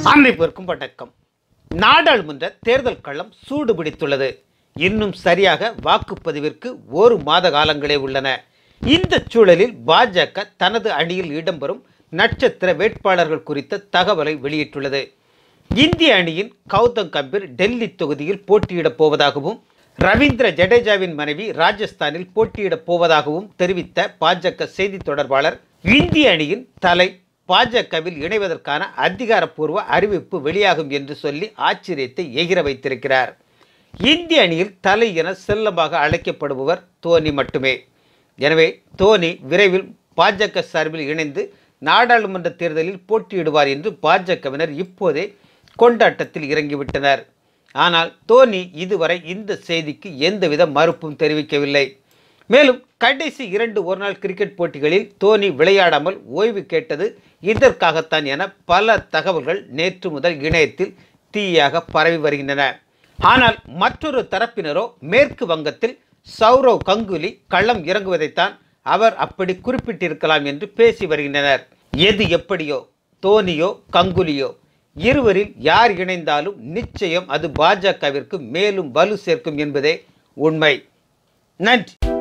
அனைவருக்கும் வணக்கம் நாடாளுமன்ற தேர்தல் களம் சூடு பிடித்துள்ளது இன்னும் சரியாக வாக்குப்பதிவிற்கு ஒரு மாத காலங்களே உள்ளன இந்த சூழலில் பாஜக தனது அணியில் இடம்பெறும் நட்சத்திர வேட்பாளர்கள் குறித்த தகவலை வெளியிட்டுள்ளது இந்திய அணியின் கௌதம் கம்பீர் டெல்லி தொகுதியில் போட்டியிடப் போவதாகவும் ரவீந்திர ஜடேஜாவின் மனைவி ராஜஸ்தானில் போட்டியிடப் போவதாகவும் தெரிவித்த பாஜக செய்தி தொடர்பாளர் இந்திய அணியின் தலை பாஜகவில் இணைவதற்கான அதிகாரப்பூர்வ அறிவிப்பு வெளியாகும் என்று சொல்லி ஆச்சரியத்தை எகிர வைத்திருக்கிறார் இந்திய அணியில் தலை என செல்லமாக அழைக்கப்படுபவர் தோனி மட்டுமே எனவே தோனி விரைவில் பாஜக சார்பில் இணைந்து நாடாளுமன்ற தேர்தலில் போட்டியிடுவார் என்று பாஜகவினர் இப்போதே கொண்டாட்டத்தில் இறங்கிவிட்டனர் ஆனால் தோனி இதுவரை இந்த செய்திக்கு எந்தவித மறுப்பும் தெரிவிக்கவில்லை மேலும் கடைசி இரண்டு ஒருநாள் கிரிக்கெட் போட்டிகளில் தோனி விளையாடாமல் ஓய்வு கேட்டது இதற்காகத்தான் என பல தகவல்கள் நேற்று முதல் இணையத்தில் தீயாக பரவி வருகின்றன ஆனால் மற்றொரு தரப்பினரோ மேற்கு வங்கத்தில் சௌரவ் கங்குலி களம் இறங்குவதைத்தான் அவர் அப்படி குறிப்பிட்டிருக்கலாம் என்று பேசி வருகின்றனர் எது எப்படியோ தோனியோ கங்குலியோ இருவரில் யார் இணைந்தாலும் நிச்சயம் அது பாஜகவிற்கு மேலும் வலு சேர்க்கும் என்பதே உண்மை நன்றி